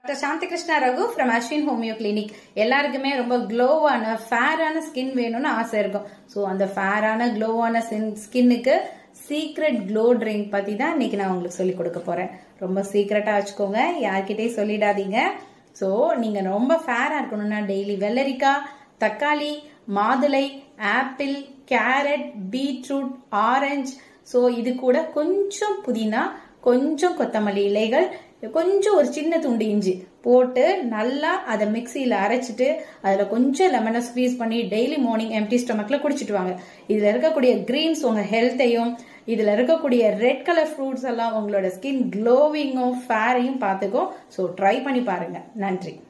doctor Shanti Krishna Raghu from Ashwin homeo clinic எல்லாருக்குமே ரொம்ப க்ளோவான ஃபேரான skin வேணும்னு ஆசை இருக்கும் ஸோ அந்த ஃபேரான க்ளோவான ஸ்கின்னுக்கு சீக்ரெட் க்ளோ ட்ரிங்க் பத்தி தான் இன்னைக்கு நான் உங்களுக்கு சொல்லி கொடுக்க போறேன் ரொம்ப சீக்ரெட்டா வச்சுக்கோங்க யார்கிட்டயும் சொல்லிடாதீங்க ஸோ நீங்க ரொம்ப ஃபேரா இருக்கணும்னா டெய்லி வெள்ளரிக்காய் தக்காளி மாதுளை apple carrot beetroot orange so இது கூட கொஞ்சம் புதினா கொஞ்சம் கொத்தமல்லி இலைகள் கொஞ்சம் ஒரு சின்ன துண்டு இஞ்சி போட்டு நல்லா அதை மிக்சியில் அரைச்சிட்டு அதில் கொஞ்சம் லெமனை ஸ்க்வீஸ் பண்ணி டெய்லி மார்னிங் எம்டி ஸ்டொமக்கில் குடிச்சிட்டு வாங்க இதில் இருக்கக்கூடிய க்ரீன்ஸ் உங்கள் ஹெல்த்தையும் இதில் இருக்கக்கூடிய ரெட் கலர் ஃப்ரூட்ஸ் எல்லாம் உங்களோட ஸ்கின் க்ளோவிங்கும் ஃபேரையும் பார்த்துக்கும் ஸோ ட்ரை பண்ணி பாருங்க நன்றி